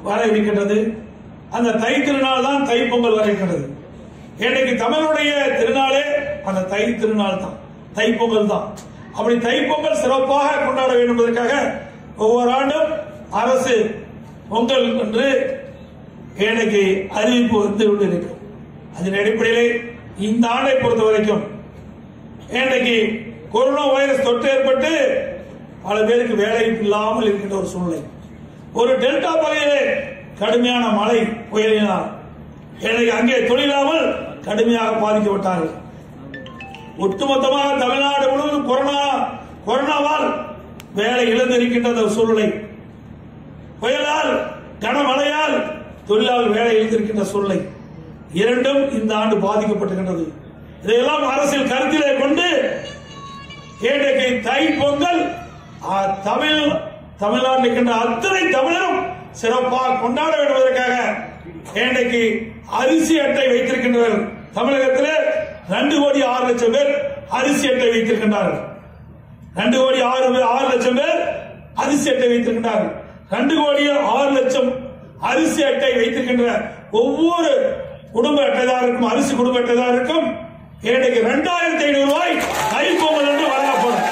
வர இருக்கின்றது அந்த தை திருநாள் தான் தை பொங்கல் வர இருக்கின்றது இன்னைக்கு தமிழுடைய திருநாளே அந்த தை திருநாள் தான் தை பொங்கல் தான் அப்படி தை பொங்கல் சிறப்பாக கொண்டாட வேண்டும் என்பதற்காக ஒவ்வொரு ஆண்டும் அரசு பொங்கல் என்று எனக்கு அறிவிப்பு வந்து கொண்டிருக்கும் அதன் அடிப்படையிலே இந்த ஆண்டை பொறுத்த வரைக்கும் இன்றைக்கு கொரோனா வைரஸ் தொற்று ஏற்பட்டு பல பேருக்கு வேலை இல்லாமல் இருக்கின்ற ஒரு சூழ்நிலை ஒரு டெல்டா பகுதியிலே கடுமையான மழை புயலினால் இன்றைக்கு அங்கே தொழிலாமல் கடுமையாக பாதிக்கப்பட்டார்கள் ஒட்டுமொத்தமாக தமிழ்நாடு முழுவதும் கொரோனா கொரோனாவால் வேலை இழந்திருக்கின்ற அந்த சூழ்நிலை புயலால் கனமழையால் தொழிலாளர் வேலை இழந்திருக்கின்ற சூழ்நிலை இரண்டும் இந்த ஆண்டு பாதிக்கப்பட்டிருக்கின்றது இதையெல்லாம் அரசியல் கருத்திலே கொண்டு இன்றைக்கு தை பொங்கல் ஆ, தமிழ் தமிழ்நாட்டில் இருக்கின்ற அத்தனை தமிழரும் சிறப்பாக கொண்டாட வேண்டும் என்பதற்காக இன்றைக்கு அரிசி அட்டை வைத்திருக்கின்றனர் தமிழகத்திலே ரெண்டு கோடி ஆறு லட்சம் பேர் அரிசி அட்டை வைத்திருக்கின்றார்கள் ரெண்டு கோடி ஆறு ஆறு லட்சம் பேர் அரிசி அட்டை வைத்திருக்கின்றார்கள் ரெண்டு கோடி ஆறு லட்சம் அரிசி அட்டை வைத்திருக்கின்ற ஒவ்வொரு குடும்ப அட்டைதாருக்கும் அரிசி குடும்ப அட்டைதாருக்கும் இன்றைக்கு இரண்டாயிரத்தி ஐநூறு ரூபாய் கைப்பொங்கல் என்று வழங்கப்படும்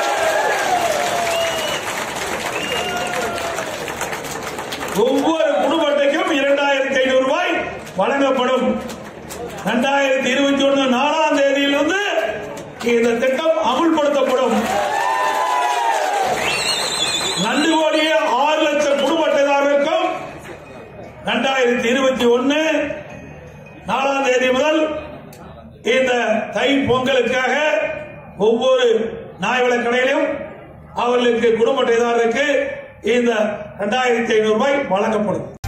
ஒவ்வொரு குடும்ப அட்டைக்கும் இரண்டாயிரத்தி ஐநூறு ரூபாய் வழங்கப்படும் இரண்டாயிரத்தி இருபத்தி ஒன்று நாலாம் தேதியிலிருந்து இந்த திட்டம் அமுல்படுத்தப்படும் ரெண்டு கோடியே ஆறு லட்சம் குடும்ப அட்டைதாரருக்கும் இரண்டாயிரத்தி இருபத்தி ஒன்னு நாலாம் தேதி முதல் இந்த தை பொங்கலுக்காக ஒவ்வொரு நாய்வள கடையிலும் அவர்களுக்கு குடும்ப அட்டைதாரருக்கு இந்த இரண்டாயிரத்தி ஐநூறு ரூபாய் வழங்கப்படும்